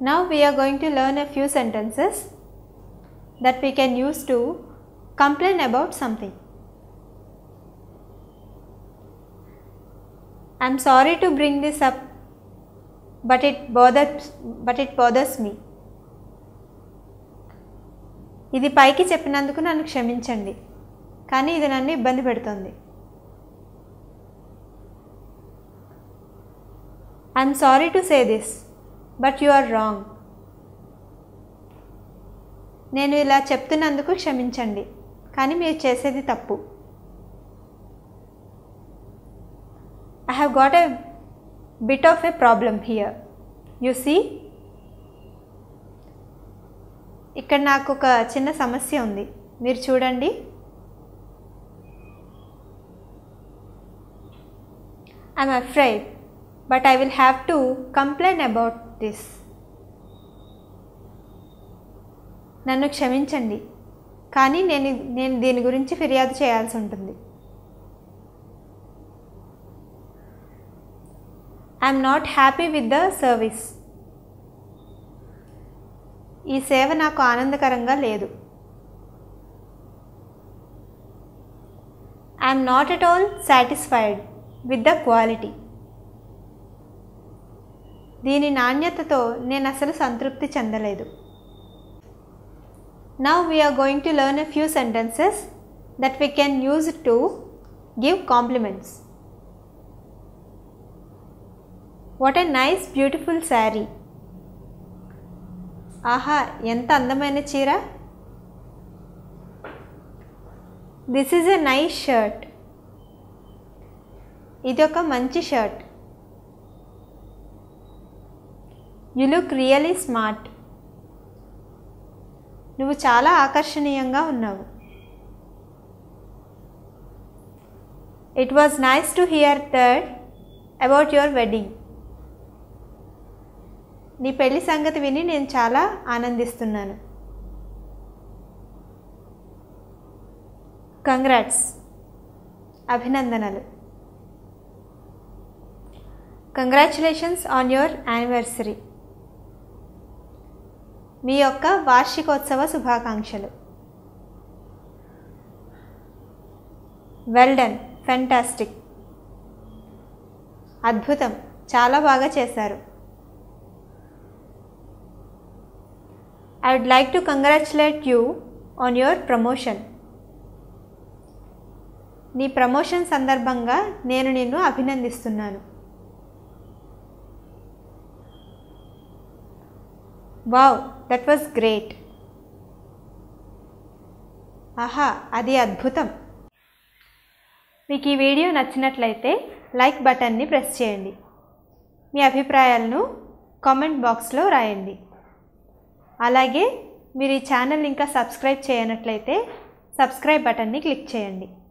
Now we are going to learn a few sentences that we can use to complain about something. I'm sorry to bring this up, but it bothers but it bothers me. ఇది పైకి చెప్పినందుకు నన్ను క్షమించండి కానీ ఇది నన్ను ఇబ్బంది పెడుతుంది I'm sorry to say this but you are wrong నేను ఇలా చెప్తున్నందుకు క్షమించండి కానీ మీరు చేసేది తప్పు I have got a bit of a problem here you see ఇక్కడ నాకు ఒక చిన్న సమస్య ఉంది మీరు చూడండి I'm afraid but I will have to complain about this నన్ను క్షమించండి కానీ నేను నేను దీని గురించి ఫిర్యాదు చేయాల్సి ఉంటుంది I'm not happy with the service ఈ సేవ నాకు ఆనందకరంగా లేదు I'm not at all satisfied with the quality దీని నాణ్యతతో నేను అసలు సంతృప్తి చెందలేదు now we're going to learn a few sentences that we can use to give compliments what a nice beautiful sari ఆహా ఎంత అందమైన చీర this is a nice shirt ఇది ఒక మంచి shirt you look really smart నువ్వు చాలా ఆకర్షణీయంగా ఉన్నావు it was nice to hear that about your wedding నీ పెళ్లి సంగతి విని నేను చాలా ఆనందిస్తున్నాను కంగ్రాట్స్ అభినందనలు కంగ్రాచులేషన్స్ ఆన్ యువర్ యానివర్సరీ మీ యొక్క వార్షికోత్సవ శుభాకాంక్షలు వెల్ డన్ ఫెంటాస్టిక్ అద్భుతం చాలా బాగా చేశారు I would like to congratulate you on your promotion నీ ప్రమోషన్ సందర్భంగా నేను నిన్ను అభినందిస్తున్నాను వావ్ దట్ వాజ్ గ్రేట్ ఆహా అది అద్భుతం మీకు ఈ వీడియో నచ్చినట్లయితే లైక్ బటన్ని ప్రెస్ చేయండి మీ అభిప్రాయాలను కామెంట్ బాక్స్లో రాయండి అలాగే మీరు ఈ ఛానల్ ఇంకా సబ్స్క్రైబ్ చేయనట్లయితే సబ్స్క్రైబ్ బటన్ని క్లిక్ చేయండి